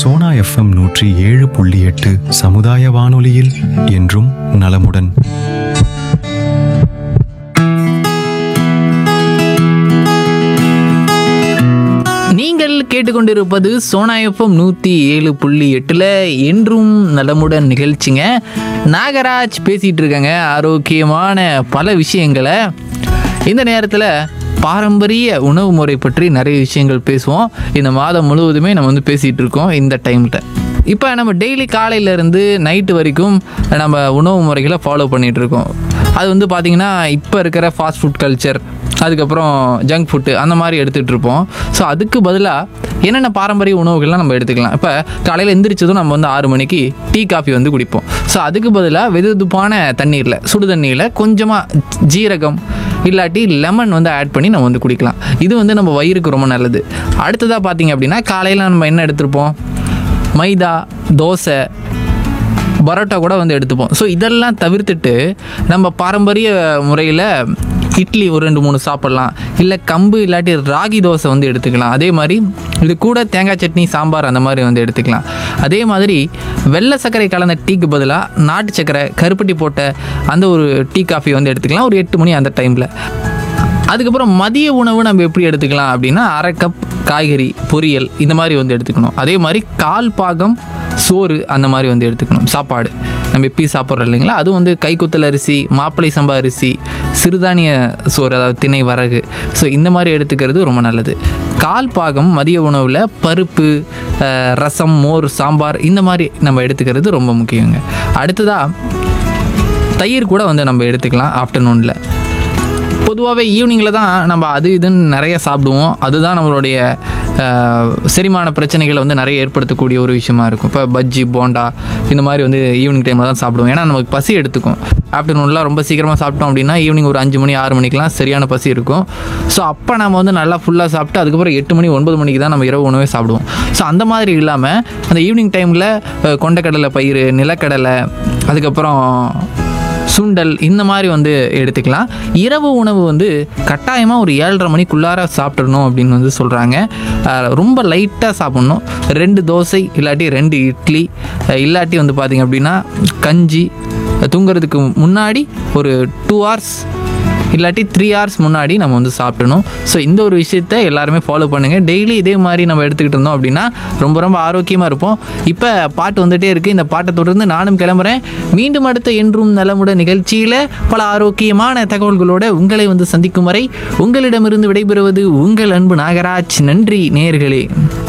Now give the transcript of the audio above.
Sona FM நூற்றி ஏழு புள்ளி எட்டு சமுதாய வானொலியில் என்றும் நலமுடன் நீங்கள் கேட்டுக்கொண்டிருப்பது சோனா எஃப்எம் நூற்றி ஏழு புள்ளி எட்டில் என்றும் நலமுடன் நிகழ்ச்சிங்க நாகராஜ் பேசிகிட்டு இருக்காங்க ஆரோக்கியமான பல விஷயங்களை இந்த நேரத்தில் பாரம்பரிய உணவு முறை பற்றி நிறைய விஷயங்கள் பேசுவோம் இந்த மாதம் முழுவதுமே நம்ம வந்து பேசிகிட்டு இருக்கோம் இந்த டைமில் இப்போ நம்ம டெய்லி காலையிலேருந்து நைட்டு வரைக்கும் நம்ம உணவு முறைகளை ஃபாலோ பண்ணிகிட்டு இருக்கோம் அது வந்து பார்த்திங்கன்னா இப்போ இருக்கிற ஃபாஸ்ட் ஃபுட் கல்ச்சர் அதுக்கப்புறம் ஜங்க் ஃபுட்டு அந்த மாதிரி எடுத்துகிட்டு இருப்போம் ஸோ அதுக்கு பதிலாக என்னென்ன பாரம்பரிய உணவுகள்லாம் நம்ம எடுத்துக்கலாம் இப்போ காலையில் எந்திரிச்சதும் நம்ம வந்து ஆறு மணிக்கு டீ காஃபி வந்து குடிப்போம் ஸோ அதுக்கு பதிலாக வெதுவெதுப்பான தண்ணீரில் சுடு தண்ணியில் கொஞ்சமாக ஜீரகம் இல்லாட்டி லெமன் வந்து ஆட் பண்ணி நம்ம வந்து குடிக்கலாம் இது வந்து நம்ம வயிறுக்கு ரொம்ப நல்லது அடுத்ததாக பார்த்தீங்க அப்படின்னா காலையில் நம்ம என்ன எடுத்திருப்போம் மைதா தோசை பரோட்டா கூட வந்து எடுத்துப்போம் ஸோ இதெல்லாம் தவிர்த்துட்டு நம்ம பாரம்பரிய முறையில் இட்லி ஒரு ரெண்டு மூணு சாப்பிட்லாம் இல்லை கம்பு இல்லாட்டி ராகி தோசை வந்து எடுத்துக்கலாம் அதே மாதிரி இது கூட தேங்காய் சட்னி சாம்பார் அந்த மாதிரி வந்து எடுத்துக்கலாம் அதே மாதிரி வெள்ளை சர்க்கரை கலந்த டீக்கு பதிலாக நாட்டு சர்க்கரை கருப்பட்டி போட்ட அந்த ஒரு டீ காஃபி வந்து எடுத்துக்கலாம் ஒரு எட்டு மணி அந்த டைமில் அதுக்கப்புறம் மதிய உணவு நம்ம எப்படி எடுத்துக்கலாம் அப்படின்னா அரை கப் காய்கறி பொரியல் இந்த மாதிரி வந்து எடுத்துக்கணும் அதே மாதிரி கால் பாகம் சோறு அந்த மாதிரி வந்து எடுத்துக்கணும் சாப்பாடு நம்ம எப்பயும் சாப்பிட்றோம் இல்லைங்களா அதுவும் வந்து கைக்குத்தல் அரிசி மாப்பிளை சம்பா அரிசி சிறுதானிய சோறு அதாவது திணை வரகு ஸோ இந்த மாதிரி எடுத்துக்கிறது ரொம்ப நல்லது கால் பாகம் மதிய உணவில் பருப்பு அஹ், ரசம் மோர் சாம்பார் இந்த மாதிரி நம்ம எடுத்துக்கிறது ரொம்ப முக்கியங்க அடுத்ததாக தயிர் கூட வந்து நம்ம எடுத்துக்கலாம் ஆஃப்டர்நூனில் பொதுவாகவே ஈவினிங்கில் தான் நம்ம அது இதுன்னு நிறைய சாப்பிடுவோம் அதுதான் நம்மளுடைய அஹ், செரிமான பிரச்சனைகளை வந்து நிறைய ஏற்படுத்தக்கூடிய ஒரு விஷயமா இருக்கும் இப்போ பஜ்ஜி போண்டா இந்த மாதிரி வந்து ஈவினிங் டைமில் தான் சாப்பிடுவோம் ஏன்னா நமக்கு பசி எடுத்துக்கும் ஆஃப்டர்நூன்லாம் ரொம்ப சீக்கிரமாக சாப்பிட்டோம் அப்படின்னா ஈவினிங் ஒரு அஞ்சு மணி ஆறு மணிக்கெலாம் சரியான பசி இருக்கும் ஸோ அப்போ நம்ம வந்து நல்லா ஃபுல்லாக சாப்பிட்டு அதுக்கப்புறம் எட்டு மணி ஒன்பது மணிக்கு தான் நம்ம இரவு உணவே சாப்பிடுவோம் ஸோ அந்த மாதிரி இல்லாமல் அந்த ஈவினிங் டைமில் கொண்டக்கடலை பயிர் நிலக்கடலை அதுக்கப்புறம் சுண்டல் இந்த மாதிரி வந்து எடுத்துக்கலாம் இரவு உணவு வந்து கட்டாயமாக ஒரு ஏழரை மணிக்குள்ளார சாப்பிட்றணும் அப்படின்னு வந்து சொல்கிறாங்க ரொம்ப லைட்டாக சாப்பிட்ணும் ரெண்டு தோசை இல்லாட்டி ரெண்டு இட்லி அஹ் இல்லாட்டி வந்து பார்த்திங்க அப்படின்னா கஞ்சி தூங்குறதுக்கு முன்னாடி ஒரு டூ ஹவர்ஸ் இல்லாட்டி த்ரீ ஹவர்ஸ் முன்னாடி நம்ம வந்து சாப்பிடணும் ஸோ இந்த ஒரு விஷயத்த எல்லாருமே ஃபாலோ பண்ணுங்கள் டெய்லி இதே மாதிரி நம்ம எடுத்துக்கிட்டு இருந்தோம் அப்படின்னா ரொம்ப ரொம்ப ஆரோக்கியமாக இருப்போம் இப்போ பாட்டு வந்துட்டே இருக்குது இந்த பாட்டை தொடர்ந்து நானும் கிளம்புறேன் மீண்டும் அடுத்த என்றும் நலமுடன் நிகழ்ச்சியில் பல ஆரோக்கியமான தகவல்களோட உங்களை வந்து சந்திக்கும் வரை உங்களிடமிருந்து விடைபெறுவது உங்கள் அன்பு நாகராஜ் நன்றி நேயர்களே